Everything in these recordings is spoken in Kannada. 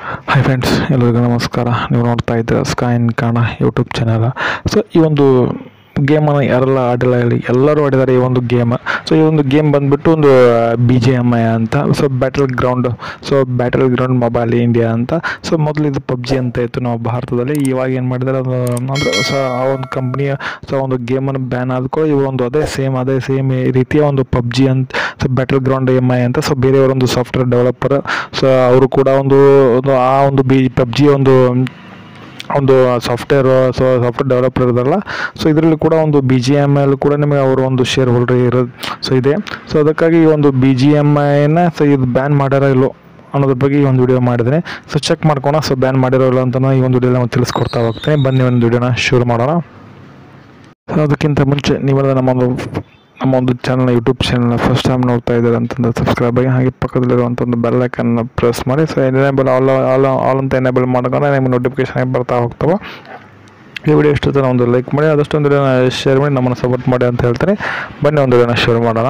ಹಾಯ್ ಫ್ರೆಂಡ್ಸ್ ಎಲ್ಲರಿಗೂ ನಮಸ್ಕಾರ ನೀವು ನೋಡ್ತಾ ಇದ್ದೀರ ಸ್ಕೈನ್ ಕಾಣ ಯೂಟ್ಯೂಬ್ ಚಾನಲ್ ಸೊ ಈ ಒಂದು ಗೇಮನ್ನು ಯಾರೆಲ್ಲ ಆಡಿಲ್ಲ ಹೇಳಿ ಎಲ್ಲರೂ ಆಡಿದ್ದಾರೆ ಈ ಒಂದು ಗೇಮ್ ಸೊ ಈ ಒಂದು ಗೇಮ್ ಬಂದ್ಬಿಟ್ಟು ಒಂದು ಬಿ ಜೆ ಎಮ್ ಐ ಅಂತ so battleground so battleground mobile India ಅಂತ ಸೊ ಮೊದಲು ಇದು ಪಬ್ಜಿ ಅಂತ ಇತ್ತು ನಾವು ಭಾರತದಲ್ಲಿ ಇವಾಗ ಏನು ಮಾಡಿದ್ದಾರೆ ಅದು ಅಂದರೆ ಸೊ ಆ ಒಂದು ಕಂಪ್ನಿಯ ಸೊ ಒಂದು ಗೇಮನ್ನು ಬ್ಯಾನ್ ಆದ ಕೂಡ ಇವರು ಒಂದು ಅದೇ ಸೇಮ್ ಅದೇ ಸೇಮ್ ರೀತಿಯ ಒಂದು ಪಬ್ಜಿ ಅಂತ so battleground M I ಅಂತ ಸೊ ಬೇರೆಯವರೊಂದು ಸಾಫ್ಟ್ವೇರ್ ಡೆವಲಪರ್ ಸೊ ಅವರು ಕೂಡ ಒಂದು ಒಂದು ಆ ಒಂದು ಬಿ ಪಬ್ಜಿ ಒಂದು ಒಂದು ಸಾಫ್ಟ್ವೇರ್ ಸೊ ಸಾಫ್ಟ್ವೇರ್ ಡೆವಲಪರ್ ಇರೋದಲ್ಲ ಸೊ ಇದರಲ್ಲಿ ಕೂಡ ಒಂದು ಬಿ ಜಿ ಎಮ್ ಐಲ್ ಕೂಡ ನಿಮಗೆ ಅವರು ಒಂದು ಶೇರ್ ಹೋಲ್ಡರ್ ಇರೋದು ಸೊ ಇದೆ ಸೊ ಅದಕ್ಕಾಗಿ ಈ ಒಂದು ಬಿ ಜಿ ಎಮ್ ಐನ ಸೊ ಇದು ಬ್ಯಾನ್ ಮಾಡ್ಯಾರ ಇಲ್ಲೋ ಅನ್ನೋದ್ರ ಬಗ್ಗೆ ಈ ಒಂದು ವಿಡಿಯೋ ಮಾಡಿದ್ರೆ ಸೊ ಚೆಕ್ ಮಾಡ್ಕೋಣ ಸೊ ಬ್ಯಾನ್ ಮಾಡಿರೋ ಇಲ್ಲ ಅಂತ ಈ ಒಂದು ವಿಡಿಯೋ ನಾವು ತಿಳಿಸ್ಕೊಡ್ತಾ ಹೋಗ್ತೇನೆ ಬನ್ನಿ ಒಂದು ವಿಡಿಯೋನ ಶುರು ಮಾಡೋಣ ಸೊ ಅದಕ್ಕಿಂತ ಮುಂಚೆ ನೀವೆಲ್ಲ ನಮ್ಮ ಒಂದು ನಮ್ಮ ಒಂದು ಚಾನಲ್ನ ಯೂಟ್ಯೂಬ್ ಚಾನಲ್ನ ಫಸ್ಟ್ ಟೈಮ್ ನೋಡ್ತಾ ಇದ್ದಾರೆ ಅಂತಂದ್ರೆ ಸಬ್ಸ್ಕ್ರೈಬ್ ಆಗಿ ಹಾಗೆ ಪಕ್ಕದಲ್ಲಿರುವಂಥ ಒಂದು ಬೆಲ್ ಐಕನ್ನ ಪ್ರೆಸ್ ಮಾಡಿ so enable all all all ಅಂತ ಎನೇಬಲ್ ಮಾಡ್ಕೊಂಡ್ರೆ ನಿಮಗೆ ನೋಟಿಫಿಕೇಶನ್ ಬರ್ತಾ ಹೋಗ್ತವೆ ಈ ವಿಡಿಯೋ ಇಷ್ಟ ಒಂದು ಲೈಕ್ ಮಾಡಿ ಆದಷ್ಟು ಒಂದು ವಿಡಿಯೋನ ಶೇರ್ ಮಾಡಿ ನಮ್ಮನ್ನು ಸಪೋರ್ಟ್ ಮಾಡಿ ಅಂತ ಹೇಳ್ತಾರೆ ಬನ್ನಿ ಒಂದು ವಿಡಿಯೋನ ಶೇರ್ ಮಾಡೋಣ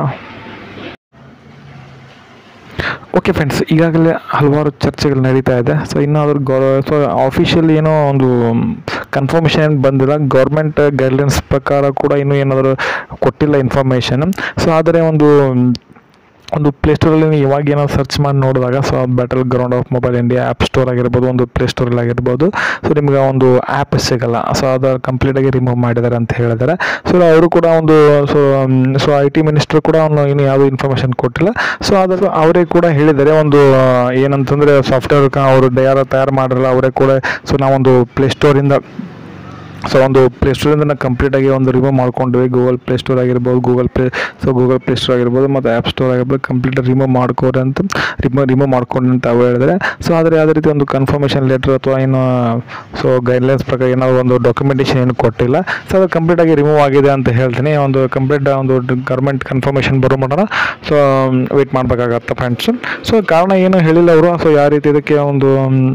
ಓಕೆ ಫ್ರೆಂಡ್ಸ್ ಈಗಾಗಲೇ ಹಲವಾರು ಚರ್ಚೆಗಳು ನಡೀತಾ ಇದೆ ಸೊ ಇನ್ನಾದರೂ ಗೌ ಸೊ ಆಫಿಷಿಯಲ್ ಏನೋ ಒಂದು ಕನ್ಫರ್ಮೇಷನ್ ಏನು ಬಂದಿಲ್ಲ ಗೌರ್ಮೆಂಟ್ ಗೈಡ್ಲೈನ್ಸ್ ಪ್ರಕಾರ ಕೂಡ ಇನ್ನೂ ಏನಾದರೂ ಕೊಟ್ಟಿಲ್ಲ ಇನ್ಫಾರ್ಮೇಷನ್ ಸೊ ಆದರೆ ಒಂದು ಒಂದು ಪ್ಲೇಸ್ಟೋರಲ್ಲಿ ನೀವು ಇವಾಗ ಏನೋ ಸರ್ಚ್ ಮಾಡಿ ನೋಡಿದಾಗ so battleground of mobile India app store ಆಗಿರ್ಬೋದು ಒಂದು ಪ್ಲೇಸ್ಟೋರಲ್ಲಿ ಆಗಿರ್ಬೋದು ಸೊ ನಿಮ್ಗೆ ಒಂದು ಆ್ಯಪ್ ಸಿಗಲ್ಲ ಸೊ ಅದು ಕಂಪ್ಲೀಟಾಗಿ ರಿಮೂವ್ ಮಾಡಿದ್ದಾರೆ ಅಂತ ಹೇಳಿದ್ದಾರೆ ಸೊ ಅವರು ಕೂಡ ಒಂದು so so I T minister ಕೂಡ ಒಂದು ಇನ್ನು ಯಾವುದೂ ಇನ್ಫಾರ್ಮೇಷನ್ ಕೊಟ್ಟಿಲ್ಲ ಸೊ ಅದ್ರ ಅವರೇ ಕೂಡ ಹೇಳಿದ್ದಾರೆ ಒಂದು ಏನಂತಂದರೆ ಸಾಫ್ಟ್ವೇರ್ ಅವರು ಯಾರು ತಯಾರು ಮಾಡಿರಲ್ಲ ಅವರೇ ಕೂಡ ಸೊ ನಾವೊಂದು ಪ್ಲೇಸ್ಟೋರಿಂದ ಸೊ ಒಂದು ಪ್ಲೇಸ್ಟೋರಿಂದ ನಾವು ಕಂಪ್ಲೀಟಾಗಿ ಒಂದು ರಿಮೂವ್ ಮಾಡ್ಕೊಂಡ್ವಿ ಗೂಗಲ್ ಪ್ಲೇಸ್ಟೋರ್ ಆಗಿರ್ಬೋದು Google Play so Google Play Store ಆಗಿರ್ಬೋದು ಮತ್ತು ಆ್ಯಪ್ ಸ್ಟೋರ್ ಆಗಿರ್ಬೋದು ಕಂಪ್ಲೀಟಾಗಿ ರಿಮೂವ್ ಮಾಡ್ಕೋರಿ ಅಂತ ರಿಮೂವ್ ರಿಮೂವ್ ಮಾಡ್ಕೊಂಡು ಅಂತ ಅವ್ರು ಹೇಳಿದರೆ ಸೊ ಅದೇ ಯಾವುದೇ ರೀತಿ ಒಂದು ಕನ್ಫರ್ಮೇಷನ್ ಲೆಟ್ರ್ ಅಥವಾ ಏನು ಸೊ ಗೈಡ್ಲೈನ್ಸ್ ಪ್ರಕಾರ ಏನಾದ್ರು ಒಂದು ಡಾಕ್ಯುಮೆಂಟೇಷನ್ ಏನು ಕೊಟ್ಟಿಲ್ಲ ಸೊ ಅದು ಕಂಪ್ಲೀಟಾಗಿ ರಿಮೂವ್ ಆಗಿದೆ ಅಂತ ಹೇಳ್ತೀನಿ ಒಂದು ಕಂಪ್ಲೀಟ್ ಒಂದು ಗೌರ್ಮೆಂಟ್ ಕನ್ಫರ್ಮೇಷನ್ ಬರೋ ಮಾಡೋಣ ಸೊ ವೆಯ್ಟ್ ಮಾಡಬೇಕಾಗತ್ತೆ ಫ್ರೆಂಡ್ಸ್ ಸೊ ಕಾರಣ ಏನು ಹೇಳಿಲ್ಲ ಅವರು ಸೊ ಯಾವ ರೀತಿ ಇದಕ್ಕೆ ಒಂದು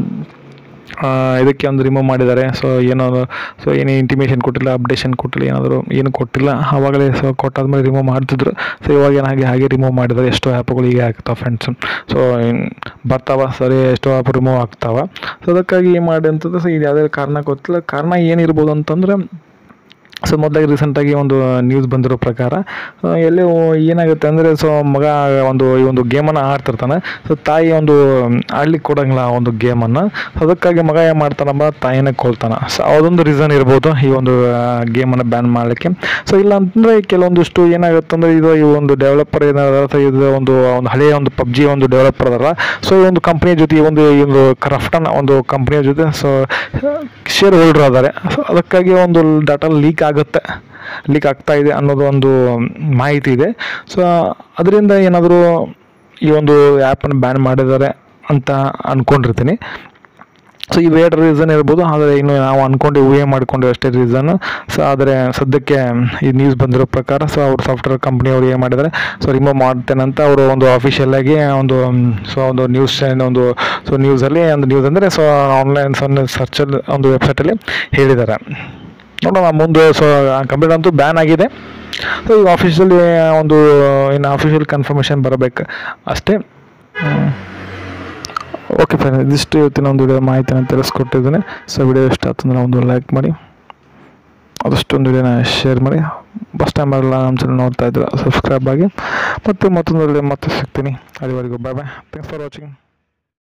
ಇದಕ್ಕೆ ಒಂದು ರಿಮೂವ್ ಮಾಡಿದ್ದಾರೆ ಸೊ ಏನೋ ಸೊ ಏನು ಇಂಟಿಮೇಷನ್ ಕೊಟ್ಟಿಲ್ಲ ಅಪ್ಡೇಷನ್ ಕೊಟ್ಟಿಲ್ಲ ಏನಾದರೂ ಏನು ಕೊಟ್ಟಿಲ್ಲ ಆವಾಗಲೇ ಸೊ ಕೊಟ್ಟಾದ್ಮೇಲೆ ರಿಮೂವ್ ಮಾಡ್ತಿದ್ರು ಸೊ ಇವಾಗ ಏನು ಹಾಗೆ ಹಾಗೆ ರಿಮೂವ್ ಮಾಡಿದ್ದಾರೆ ಎಷ್ಟೋ ಆ್ಯಪ್ಗಳು ಹೀಗೆ ಆಗ್ತಾವೆ ಫ್ರೆಂಡ್ಸ್ ಸೊ ಬರ್ತಾವ ಸರಿ ಎಷ್ಟೋ ಆ್ಯಪ್ ರಿಮೂವ್ ಆಗ್ತಾವ ಸೊ ಅದಕ್ಕಾಗಿ ಏನು ಮಾಡಿ ಅಂತಂದ್ರೆ ಸೊ ಇದು ಯಾವುದೇ ಕಾರಣ ಗೊತ್ತಿಲ್ಲ ಕಾರಣ ಏನಿರ್ಬೋದು ಅಂತಂದರೆ ಸೊ ಮೊದಲಾಗಿ ರೀಸೆಂಟಾಗಿ ಒಂದು ನ್ಯೂಸ್ ಬಂದಿರೋ ಪ್ರಕಾರ ಎಲ್ಲಿ ಏನಾಗುತ್ತೆ ಅಂದರೆ ಸೊ ಮಗ ಒಂದು ಈ ಒಂದು ಗೇಮನ್ನು ಆಡ್ತಿರ್ತಾನೆ ಸೊ ತಾಯಿ ಒಂದು ಆಡ್ಲಿಕ್ಕೆ ಕೊಡಂಗಿಲ್ಲ ಆ ಒಂದು ಗೇಮನ್ನು ಅದಕ್ಕಾಗಿ ಮಗ ಏನು ಮಾಡ್ತಾನಪ್ಪ ತಾಯಿನೇ ಕೊಲ್ತಾನೆ ಸೊ ಅದೊಂದು ರೀಸನ್ ಇರ್ಬೋದು ಈ ಒಂದು ಗೇಮನ್ನು ಬ್ಯಾನ್ ಮಾಡಲಿಕ್ಕೆ ಸೊ ಇಲ್ಲ ಅಂತಂದರೆ ಕೆಲವೊಂದಿಷ್ಟು ಏನಾಗುತ್ತೆ ಅಂದರೆ ಇದು ಈ ಒಂದು ಡೆವಲಪರ್ ಏನಾದ್ರು ಸೊ ಇದು ಒಂದು ಒಂದು ಹಳೆಯ ಒಂದು ಪಬ್ಜಿ ಒಂದು ಡೆವಲಪರ್ ಅದಲ್ಲ ಸೊ ಈ ಒಂದು ಕಂಪ್ನಿಯ ಜೊತೆ ಈ ಒಂದು ಈ ಒಂದು ಕ್ರಾಫ್ಟನ್ ಒಂದು ಕಂಪ್ನಿಯ ಜೊತೆ ಸೊ ಶೇರ್ ಹೋಲ್ಡರ್ ಅದಾರೆ ಸೊ ಅದಕ್ಕಾಗಿ ಒಂದು ಡಾಟಾ ಲೀಕ್ ಆಗುತ್ತೆ ಲೀಕ್ ಆಗ್ತಾ ಇದೆ ಅನ್ನೋದು ಒಂದು ಮಾಹಿತಿ ಇದೆ ಸೊ ಅದರಿಂದ ಏನಾದರೂ ಈ ಒಂದು ಆ್ಯಪನ್ನು ಬ್ಯಾನ್ ಮಾಡಿದ್ದಾರೆ ಅಂತ ಅಂದ್ಕೊಂಡಿರ್ತೀನಿ ಸೊ ಈ ವೇಡ್ ರೀಸನ್ ಇರ್ಬೋದು ಆದರೆ ಇನ್ನು ನಾವು ಅಂದ್ಕೊಂಡು ಊಹೆ ಮಾಡಿಕೊಂಡು ಅಷ್ಟೇ ರೀಸನ್ ಸೊ ಆದರೆ ಸದ್ಯಕ್ಕೆ ಈ ನ್ಯೂಸ್ ಬಂದಿರೋ ಪ್ರಕಾರ ಸೊ ಅವ್ರು ಸಾಫ್ಟ್ವೇರ್ ಕಂಪ್ನಿಯವರು ಏನು ಮಾಡಿದ್ದಾರೆ ಸೊ ರಿಮೂವ್ ಮಾಡ್ತೇನೆ ಅಂತ ಅವರು ಒಂದು ಅಫಿಷಿಯಲ್ ಆಗಿ ಒಂದು ಸೊ ಒಂದು ನ್ಯೂಸ್ ಒಂದು ಸೊ ನ್ಯೂಸಲ್ಲಿ ಒಂದು ನ್ಯೂಸ್ ಅಂದರೆ ಸೊ ಆನ್ಲೈನ್ ಸಣ್ಣ ಸರ್ಚಲ್ಲಿ ಒಂದು ವೆಬ್ಸೈಟಲ್ಲಿ ಹೇಳಿದ್ದಾರೆ ನೋಡೋಣ ಮುಂದೆ ಸೊ ಕಂಪ್ಲೀಟ್ ಅಂತೂ ಬ್ಯಾನ್ ಆಗಿದೆ ಸೊ ಈಗ ಆಫೀಸಲ್ಲಿ ಒಂದು ಇನ್ನು ಆಫೀಷಿಯಲ್ ಕನ್ಫರ್ಮೇಷನ್ ಬರಬೇಕು ಅಷ್ಟೇ ಓಕೆ ಫ್ರೆಂಡ್ ಇದಿಷ್ಟು ಇವತ್ತಿನ ಒಂದು ವಿಡಿಯೋ ಮಾಹಿತಿನ ತಿಳಿಸ್ಕೊಟ್ಟಿದ್ದೀನಿ ಸೊ ವಿಡಿಯೋ ಇಷ್ಟ ಆಯ್ತಂದ್ರೆ ಒಂದು ಲೈಕ್ ಮಾಡಿ ಅದಷ್ಟೊಂದು ವಿಡಿಯೋನ ಶೇರ್ ಮಾಡಿ ಫಸ್ಟ್ ಟೈಮ್ ಬರಲ್ಲ ನಮ್ಮ ಚಾನಲ್ ನೋಡ್ತಾ ಇದ್ರೆ ಸಬ್ಸ್ಕ್ರೈಬ್ ಆಗಿ ಮತ್ತು ಮತ್ತೊಂದು ವಿಡಿಯೋ ಮತ್ತೆ ಸಿಗ್ತೀನಿ ಅಲ್ಲಿವರೆಗೂ bye bye thanks for watching